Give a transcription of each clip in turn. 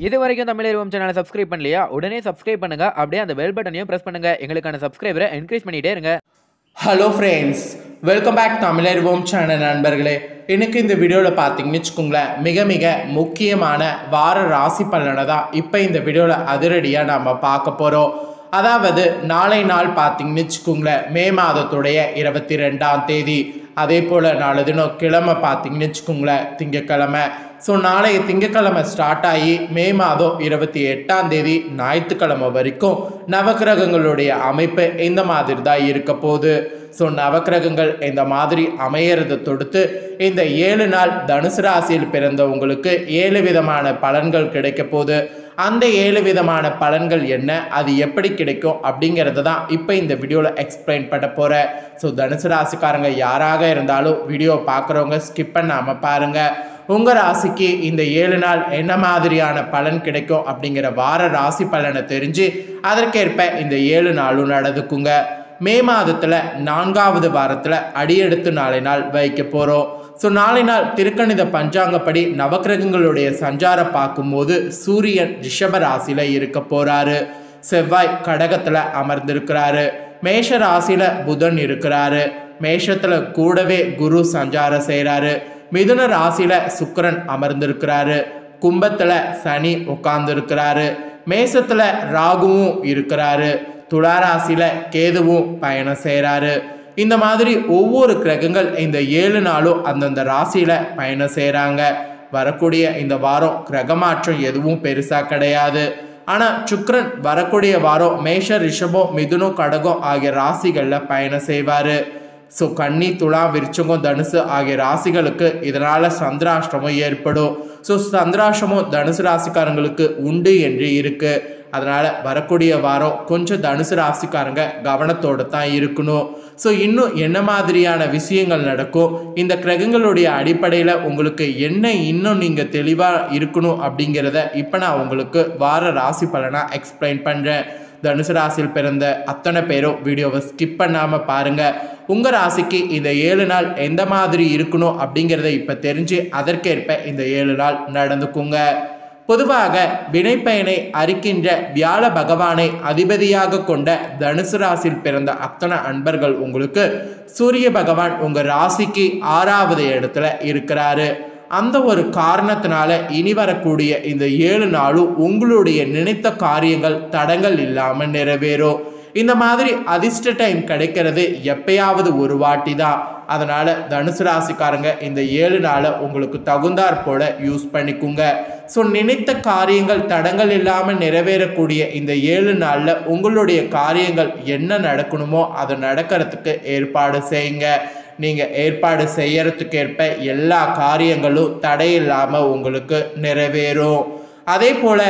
இது வரைக்கும் தமிழ் சேனலை சப்ஸ்கிரைப் பண்ணலையா உடனே சப்ஸ்கிரைப் பண்ணுங்க அப்படியே அந்த பெல் பட்டனையும் பிரஸ் பண்ணுங்க எங்களுக்கான சப்ஸ்கிரைபரை என்கரேஜ் பண்ணிட்டே இருங்க hello friends welcome back Tamilarivom channel நண்பர்களே இன்னைக்கு இந்த வீடியோவில் பார்த்தீங்கன்னு வச்சுக்கோங்களேன் மிக மிக முக்கியமான வார ராசி பலனை தான் இப்போ இந்த வீடியோவில் அதிரடியாக நம்ம பார்க்க போகிறோம் அதாவது நாளை நாள் பார்த்தீங்கன்னு வச்சுக்கோங்களேன் மே மாதத்துடைய இருபத்தி ரெண்டாம் தேதி அதே போல் நாலு தினம் கிழமை பார்த்தீங்கன்னு வச்சுக்கோங்களேன் திங்கக்கிழமை ஸோ நாளைய திங்கக்கிழமை ஸ்டார்ட் ஆகி மே மாதம் இருபத்தி எட்டாம் தேதி ஞாயிற்றுக்கிழமை வரைக்கும் நவக்கிரகங்களுடைய அமைப்பு இந்த மாதிரி தான் இருக்க போகுது ஸோ நவக்கிரகங்கள் இந்த மாதிரி அமையறதை தொடுத்து இந்த ஏழு நாள் தனுசு ராசியில் பிறந்தவங்களுக்கு ஏழு விதமான பலன்கள் கிடைக்க போகுது அந்த ஏழு விதமான பலன்கள் என்ன அது எப்படி கிடைக்கும் அப்படிங்கிறத தான் இப்போ இந்த வீடியோவில் எக்ஸ்பிளைன் பண்ண போகிறேன் ஸோ தனுசு ராசிக்காரங்க யாராக இருந்தாலும் வீடியோ பார்க்குறவங்க ஸ்கிப் பண்ணாமல் பாருங்கள் உங்கள் ராசிக்கு இந்த ஏழு நாள் என்ன மாதிரியான பலன் கிடைக்கும் அப்படிங்கிற வார ராசி பலனை தெரிஞ்சு அதற்கேற்ப இந்த ஏழு நாளும் நடந்துக்குங்க மே மாதத்தில் நான்காவது வாரத்தில் அடியெடுத்து நாளை நாள் வைக்க போகிறோம் ஸோ நாளை நாள் திருக்கணித பஞ்சாங்கப்படி நவக்கிரகங்களுடைய சஞ்சாரம் பார்க்கும்போது சூரியன் ரிஷப ராசியில் இருக்க போகிறாரு செவ்வாய் கடகத்தில் அமர்ந்திருக்கிறாரு மேஷ ராசியில் புதன் இருக்கிறாரு மேஷத்தில் கூடவே குரு சஞ்சாரம் செய்கிறாரு மிதுன ராசியில் சுக்கிரன் அமர்ந்திருக்கிறாரு கும்பத்தில் சனி உட்கார்ந்துருக்கிறாரு மேசத்தில் ராகுவும் இருக்கிறாரு துலா ராசியில் கேதுவும் பயணம் செய்கிறாரு இந்த மாதிரி ஒவ்வொரு கிரகங்கள் இந்த ஏழு நாளும் அந்தந்த ராசியில் பயணம் செய்கிறாங்க வரக்கூடிய இந்த வாரம் கிரகமாற்றம் எதுவும் பெருசாக கிடையாது ஆனால் சுக்ரன் வரக்கூடிய வாரம் மேஷ ரிஷபம் மிதுனம் கடகம் ஆகிய ராசிகளில் பயணம் செய்வார் ஸோ கன்னி துலா விருச்சகம் தனுசு ஆகிய ராசிகளுக்கு இதனால் சந்திராஷ்டமம் ஏற்படும் ஸோ சந்திராஷ்டமம் தனுசு ராசிக்காரங்களுக்கு உண்டு என்று இருக்குது அதனால் வரக்கூடிய வாரம் கொஞ்சம் தனுசு ராசிக்காரங்க கவனத்தோடு தான் இருக்கணும் ஸோ இன்னும் என்ன மாதிரியான விஷயங்கள் நடக்கும் இந்த கிரகங்களுடைய அடிப்படையில் உங்களுக்கு என்ன இன்னும் நீங்கள் தெளிவாக இருக்கணும் அப்படிங்கிறத இப்போ நான் உங்களுக்கு வார ராசி பலனாக எக்ஸ்பிளைன் பண்ணுறேன் தனுசு ராசியில் பிறந்த அத்தனை பேரும் வீடியோவை ஸ்கிப் பண்ணாமல் பாருங்கள் உங்கள் ராசிக்கு இந்த ஏழு நாள் எந்த மாதிரி இருக்கணும் அப்படிங்கிறத இப்போ தெரிஞ்சு அதற்கேற்ப இந்த ஏழு நாள் நடந்துக்குங்க பொதுவாக வினைப்பயனை அறிக்கின்ற வியாழ பகவானை அதிபதியாக கொண்ட தனுசு ராசியில் பிறந்த அத்தனை அன்பர்கள் உங்களுக்கு சூரிய பகவான் உங்கள் ராசிக்கு ஆறாவது இடத்துல இருக்கிறாரு அந்த ஒரு காரணத்தினால இனி வரக்கூடிய இந்த ஏழு நாளும் உங்களுடைய நினைத்த காரியங்கள் தடங்கள் இல்லாமல் நிறைவேறும் இந்த மாதிரி அதிர்ஷ்ட டைம் கிடைக்கிறது எப்பயாவது ஒரு வாட்டி தான் அதனால் தனுசு ராசிக்காரங்க இந்த ஏழு நாளை உங்களுக்கு தகுந்தாற் போல யூஸ் பண்ணிக்குங்க ஸோ நினைத்த காரியங்கள் தடங்கள் இல்லாமல் நிறைவேறக்கூடிய இந்த ஏழு நாளில் உங்களுடைய காரியங்கள் என்ன நடக்கணுமோ அது நடக்கிறதுக்கு ஏற்பாடு செய்யுங்க நீங்கள் ஏற்பாடு செய்யறதுக்கு ஏற்ப எல்லா காரியங்களும் தடையில்லாமல் உங்களுக்கு நிறைவேறும் அதே போல்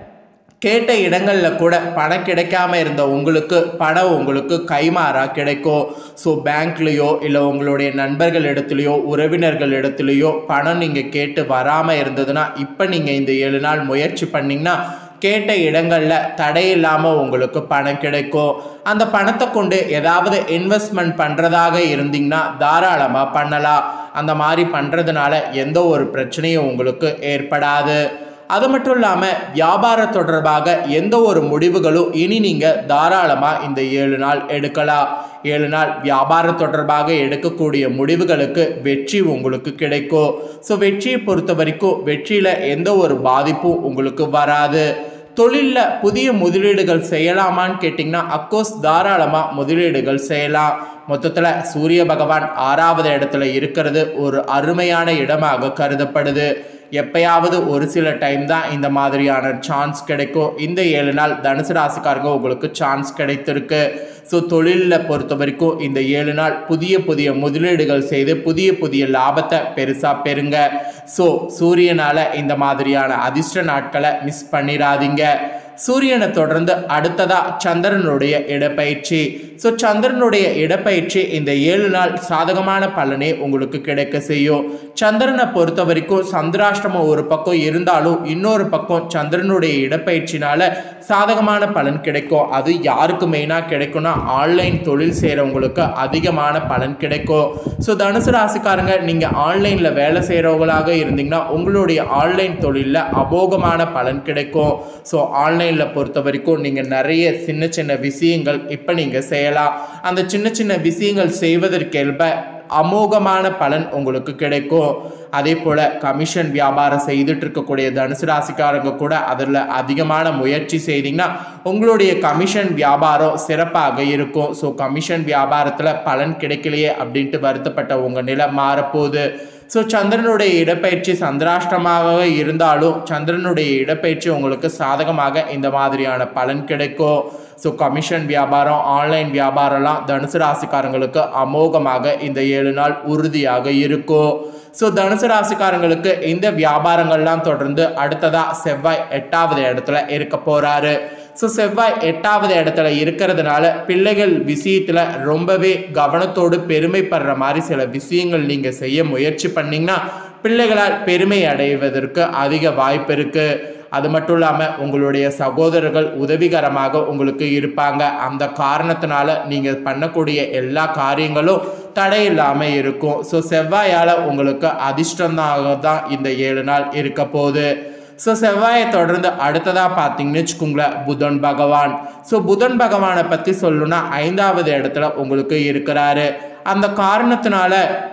கேட்ட இடங்களில் கூட பணம் கிடைக்காம இருந்த உங்களுக்கு பணம் உங்களுக்கு கைமாறா கிடைக்கும் ஸோ பேங்க்லேயோ இல்லை உங்களுடைய நண்பர்கள் இடத்துலையோ உறவினர்கள் இடத்துலையோ பணம் நீங்கள் கேட்டு வராமல் இருந்ததுன்னா இப்போ நீங்கள் இந்த ஏழு நாள் முயற்சி பண்ணிங்கன்னா கேட்ட இடங்களில் தடையில்லாமல் உங்களுக்கு பணம் கிடைக்கும் அந்த பணத்தை கொண்டு ஏதாவது இன்வெஸ்ட்மெண்ட் பண்ணுறதாக இருந்தீங்கன்னா தாராளமாக பண்ணலாம் அந்த மாதிரி பண்ணுறதுனால எந்த ஒரு பிரச்சனையும் உங்களுக்கு ஏற்படாது அது மட்டும் இல்லாமல் வியாபார தொடர்பாக எந்த ஒரு முடிவுகளும் இனி நீங்கள் தாராளமாக இந்த ஏழு நாள் எடுக்கலாம் ஏழு நாள் வியாபார தொடர்பாக எடுக்கக்கூடிய முடிவுகளுக்கு வெற்றி உங்களுக்கு கிடைக்கும் ஸோ வெற்றியை பொறுத்த வரைக்கும் வெற்றியில் எந்த ஒரு பாதிப்பும் உங்களுக்கு வராது தொழிலில் புதிய முதலீடுகள் செய்யலாமான்னு கேட்டிங்கன்னா அக்கோர்ஸ் தாராளமாக முதலீடுகள் செய்யலாம் மொத்தத்தில் சூரிய பகவான் ஆறாவது இடத்துல இருக்கிறது ஒரு அருமையான இடமாக கருதப்படுது எப்பயாவது ஒரு சில டைம் தான் இந்த மாதிரியான சான்ஸ் கிடைக்கும் இந்த ஏழு நாள் தனுசு ராசிக்காரங்க உங்களுக்கு சான்ஸ் கிடைத்திருக்கு ஸோ தொழிலில் பொறுத்த வரைக்கும் இந்த ஏழு நாள் புதிய புதிய முதலீடுகள் செய்து புதிய புதிய லாபத்தை பெருசாக பெறுங்க ஸோ சூரியனால் இந்த மாதிரியான அதிர்ஷ்ட நாட்களை மிஸ் பண்ணிடாதீங்க சூரியனை தொடர்ந்து அடுத்ததா சந்திரனுடைய இடப்பயிற்சி ஸோ சந்திரனுடைய இடப்பெயர்ச்சி இந்த ஏழு நாள் சாதகமான பலனே உங்களுக்கு கிடைக்க செய்யும் சந்திரனை பொறுத்த வரைக்கும் சந்திராஷ்டமம் ஒரு பக்கம் இருந்தாலும் இன்னொரு பக்கம் சந்திரனுடைய இடப்பெயர்ச்சினால சாதகமான பலன் கிடைக்கும் அது யாருக்கு மெயினாக கிடைக்கும்னா ஆன்லைன் தொழில் செய்கிறவங்களுக்கு அதிகமான பலன் கிடைக்கும் ஸோ தனுசு ராசிக்காரங்க நீங்கள் ஆன்லைனில் வேலை செய்கிறவங்களாக இருந்தீங்கன்னா உங்களுடைய ஆன்லைன் தொழிலில் அபோகமான பலன் கிடைக்கும் ஸோ ஆன்லைனில் பொறுத்த வரைக்கும் நீங்கள் நிறைய சின்ன சின்ன விஷயங்கள் இப்போ நீங்கள் செய்யலாம் அந்த சின்ன சின்ன விஷயங்கள் செய்வதற்கேற்ப அமோகமான பலன் உங்களுக்கு கிடைக்கும் அதே போல் கமிஷன் வியாபாரம் செய்துட்டு இருக்கக்கூடிய தனுசு ராசிக்காரங்க கூட அதில் அதிகமான முயற்சி செய்தீங்கன்னா உங்களுடைய கமிஷன் வியாபாரம் சிறப்பாக இருக்கும் ஸோ கமிஷன் வியாபாரத்தில் பலன் கிடைக்கலையே அப்படின்ட்டு வருத்தப்பட்ட உங்கள் நிலை மாறப்போகுது ஸோ சந்திரனுடைய இடப்பெயர்ச்சி சந்திராஷ்டமாக இருந்தாலும் சந்திரனுடைய இடப்பெயர்ச்சி உங்களுக்கு சாதகமாக இந்த மாதிரியான பலன் கிடைக்கும் ஸோ கமிஷன் வியாபாரம் ஆன்லைன் வியாபாரம்லாம் தனுசு ராசிக்காரங்களுக்கு அமோகமாக இந்த ஏழு நாள் உறுதியாக இருக்கும் ஸோ தனுசு ராசிக்காரங்களுக்கு இந்த வியாபாரங்கள்லாம் தொடர்ந்து அடுத்ததா செவ்வாய் எட்டாவது இடத்துல இருக்க போறாரு ஸோ செவ்வாய் எட்டாவது இடத்துல இருக்கிறதுனால பிள்ளைகள் விஷயத்துல ரொம்பவே கவனத்தோடு பெருமைப்படுற மாதிரி சில விஷயங்கள் நீங்க செய்ய முயற்சி பண்ணீங்கன்னா பிள்ளைகளால் பெருமை அடைவதற்கு அதிக வாய்ப்பு இருக்கு அது மட்டும் இல்லாமல் உங்களுடைய சகோதரர்கள் உதவிகரமாக உங்களுக்கு இருப்பாங்க அந்த காரணத்தினால நீங்கள் பண்ணக்கூடிய எல்லா காரியங்களும் தடையில்லாமல் இருக்கும் ஸோ செவ்வாயால் உங்களுக்கு அதிர்ஷ்டமாக தான் இந்த ஏழு நாள் இருக்க போகுது ஸோ செவ்வாயை தொடர்ந்து அடுத்ததாக பார்த்தீங்கன்னு வச்சுக்கோங்களேன் புதன் பகவான் ஸோ புதன் பகவானை பற்றி சொல்லணும்னா ஐந்தாவது இடத்துல உங்களுக்கு இருக்கிறாரு அந்த காரணத்தினால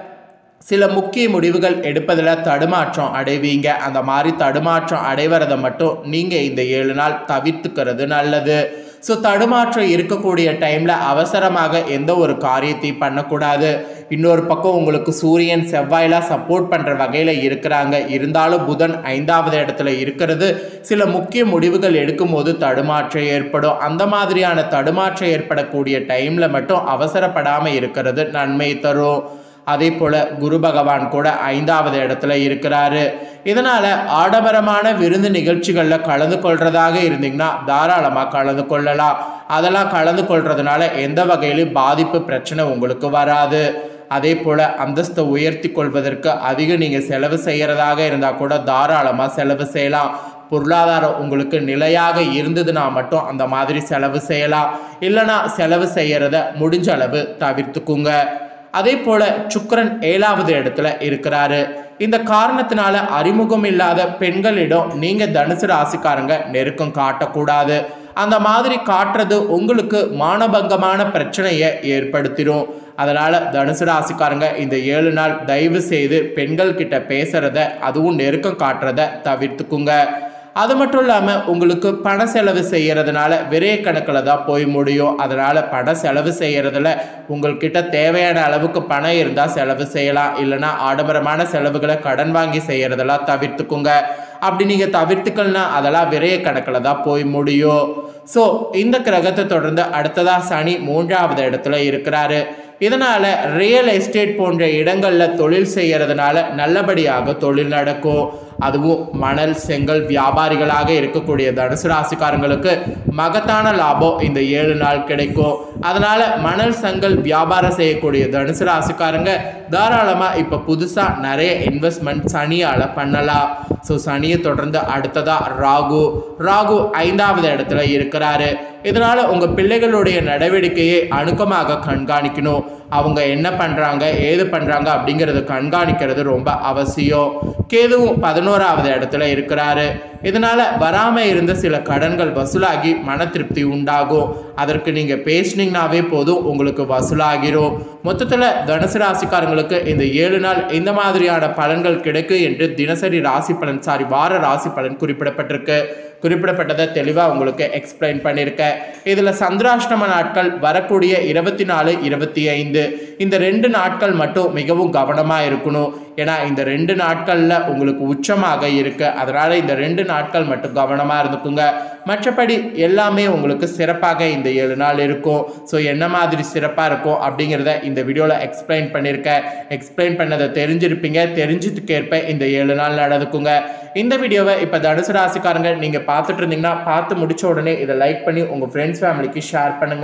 சில முக்கிய முடிவுகள் எடுப்பதில் தடுமாற்றம் அடைவீங்க அந்த மாதிரி தடுமாற்றம் அடைவதை மட்டும் நீங்கள் இந்த ஏழு நாள் தவிர்த்துக்கிறது நல்லது ஸோ தடுமாற்றம் இருக்கக்கூடிய டைமில் அவசரமாக எந்த ஒரு காரியத்தையும் பண்ணக்கூடாது இன்னொரு பக்கம் உங்களுக்கு சூரியன் செவ்வாயெலாம் சப்போர்ட் பண்ணுற வகையில் இருக்கிறாங்க இருந்தாலும் புதன் ஐந்தாவது இடத்துல இருக்கிறது சில முக்கிய முடிவுகள் எடுக்கும்போது தடுமாற்றம் ஏற்படும் அந்த மாதிரியான தடுமாற்றம் ஏற்படக்கூடிய டைமில் மட்டும் அவசரப்படாமல் இருக்கிறது நன்மை தரும் அதே போல குரு பகவான் கூட ஐந்தாவது இடத்துல இருக்கிறாரு இதனால ஆடம்பரமான விருந்து நிகழ்ச்சிகளில் கலந்து கொள்றதாக இருந்தீங்கன்னா தாராளமாக கலந்து கொள்ளலாம் அதெல்லாம் கலந்து கொள்றதுனால எந்த வகையிலும் பாதிப்பு பிரச்சனை உங்களுக்கு வராது அதே போல் அந்தஸ்தை உயர்த்தி கொள்வதற்கு அதிக நீங்கள் செலவு செய்கிறதாக இருந்தால் கூட தாராளமாக செலவு செய்யலாம் பொருளாதாரம் உங்களுக்கு நிலையாக இருந்ததுன்னா மட்டும் அந்த மாதிரி செலவு செய்யலாம் இல்லைனா செலவு செய்கிறத முடிஞ்ச அளவு தவிர்த்துக்குங்க அதே போல சுக்கிரன் ஏழாவது இடத்துல இருக்கிறாரு இந்த காரணத்தினால அறிமுகம் இல்லாத பெண்களிடம் நீங்க தனுசு ராசிக்காரங்க நெருக்கம் காட்டக்கூடாது அந்த மாதிரி காட்டுறது உங்களுக்கு மானபங்கமான பிரச்சனையை ஏற்படுத்திடும் அதனால தனுசு ராசிக்காரங்க இந்த ஏழு நாள் தயவு செய்து பெண்கள் கிட்ட பேசுறத அதுவும் நெருக்கம் காட்டுறத தவிர்த்துக்குங்க அது மட்டும் இல்லாமல் உங்களுக்கு பண செலவு செய்கிறதுனால விரைய கணக்கில் தான் போய் முடியும் அதனால் பண செலவு செய்கிறதுல உங்கள்கிட்ட தேவையான அளவுக்கு பணம் இருந்தால் செலவு செய்யலாம் இல்லைன்னா ஆடம்பரமான செலவுகளை கடன் வாங்கி செய்கிறதெல்லாம் தவிர்த்துக்குங்க அப்படி நீங்கள் தவிர்த்துக்கலனா அதெல்லாம் விரைய கணக்கில் தான் போய் முடியும் ஸோ இந்த கிரகத்தை தொடர்ந்து அடுத்ததாக சனி மூன்றாவது இடத்துல இருக்கிறாரு இதனால் ரியல் எஸ்டேட் போன்ற இடங்களில் தொழில் செய்கிறதுனால நல்லபடியாக தொழில் நடக்கும் அதுவும் மணல் செங்கல் வியாபாரிகளாக இருக்கக்கூடிய தனுசு ராசிக்காரங்களுக்கு மகத்தான லாபம் இந்த ஏழு நாள் கிடைக்கும் அதனால் மணல் செங்கல் வியாபாரம் செய்யக்கூடிய தனுசு ராசிக்காரங்க தாராளமாக இப்போ புதுசாக நிறைய இன்வெஸ்ட்மெண்ட் சனியால் பண்ணலாம் ஸோ சனியை தொடர்ந்து அடுத்ததாக ராகு ராகு ஐந்தாவது இடத்துல இருக்கிறாரு இதனால் உங்கள் பிள்ளைகளுடைய நடவடிக்கையை அணுக்கமாக கண்காணிக்கணும் அவங்க என்ன பண்ணுறாங்க ஏது பண்ணுறாங்க அப்படிங்கிறத கண்காணிக்கிறது ரொம்ப அவசியம் கேதுவும் பதினோராவது இடத்துல இருக்கிறாரு இதனால் வராமல் இருந்த சில கடன்கள் வசூலாகி மன திருப்தி உண்டாகும் அதற்கு நீங்கள் பேசுனீங்கனாவே போதும் உங்களுக்கு வசூலாகிரும் மொத்தத்தில் தனுசு ராசிக்காரங்களுக்கு இந்த ஏழு நாள் இந்த மாதிரியான பலன்கள் கிடைக்கும் என்று தினசரி ராசி பலன் சாரி வார ராசி பலன் குறிப்பிடப்பட்டிருக்கு குறிப்பிடப்பட்டதை தெளிவாக உங்களுக்கு எக்ஸ்பிளைன் பண்ணியிருக்கேன் இதில் சந்திராஷ்டம நாட்கள் வரக்கூடிய இருபத்தி நாலு இருபத்தி ஐந்து இந்த ரெண்டு நாட்கள் மட்டும் மிகவும் கவனமாக இருக்கணும் ஏன்னா இந்த ரெண்டு நாட்களில் உங்களுக்கு உச்சமாக இருக்கு அதனால் இந்த ரெண்டு நாட்கள் மட்டும் கவனமாக இருந்துக்குங்க மற்றபடி எல்லாமே உங்களுக்கு சிறப்பாக இந்த ஏழு நாள் இருக்கும் ஸோ என்ன மாதிரி சிறப்பாக இருக்கும் அப்படிங்கிறத இந்த வீடியோவில் எக்ஸ்பிளைன் பண்ணியிருக்கேன் எக்ஸ்பிளைன் பண்ணதை தெரிஞ்சிருப்பீங்க தெரிஞ்சதுக்கேற்ப இந்த ஏழு நாள் நடந்துக்குங்க இந்த வீடியோவை இப்போ தனுசு ராசிக்காரங்க நீங்கள் பார்த்துட்டு இருந்தீங்கன்னா பார்த்து முடிச்ச உடனே இதை லைக் பண்ணி உங்கள் ஃப்ரெண்ட்ஸ் ஃபேமிலிக்கு ஷேர் பண்ணுங்கள்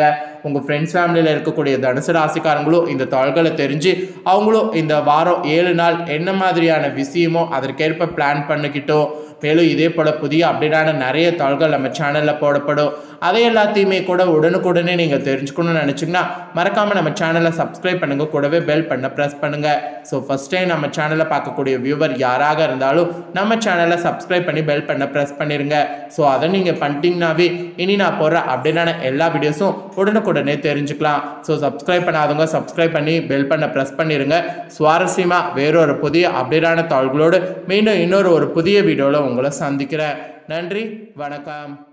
உங்கள் ஃப்ரெண்ட்ஸ் ஃபேமிலியில் இருக்கக்கூடிய தனுசு ராசிக்காரங்களும் இந்த தாள்களை தெரிஞ்சு அவங்களும் இந்த வாரம் ஏழு நாள் என்ன மாதிரியான விஷயமோ அதற்கேற்ப பிளான் பண்ணிக்கிட்டோ மேலும் இதே போல் புதிய அப்டேட்டான நிறைய தாள்கள் நம்ம சேனலில் போடப்படும் அதை எல்லாத்தையுமே கூட உடனுக்குடனே நீங்கள் தெரிஞ்சுக்கணும்னு நினச்சிங்கன்னா மறக்காமல் நம்ம சேனலை சப்ஸ்கிரைப் பண்ணுங்கள் கூடவே பெல் பண்ண ப்ரெஸ் பண்ணுங்கள் ஸோ ஃபஸ்ட் டைம் நம்ம சேனலை பார்க்கக்கூடிய வியூவர் யாராக இருந்தாலும் நம்ம சேனலை சப்ஸ்கிரைப் பண்ணி பெல் பண்ண ப்ரெஸ் பண்ணிடுங்க ஸோ அதை நீங்கள் பண்ணிட்டீங்கன்னாவே இனி நான் போடுற அப்டேட்டான எல்லா வீடியோஸும் உடனுக்குடனே தெரிஞ்சுக்கலாம் ஸோ சப்ஸ்கிரைப் பண்ணாதவங்க சப்ஸ்கிரைப் பண்ணி பெல் பண்ண ப்ரெஸ் பண்ணிடுங்க சுவாரஸ்யமாக வேறொரு புதிய அப்டேட்டான தாள்களோடு மீண்டும் இன்னொரு ஒரு புதிய வீடியோவில் உங்களை சந்திக்கிறேன் நன்றி வணக்கம்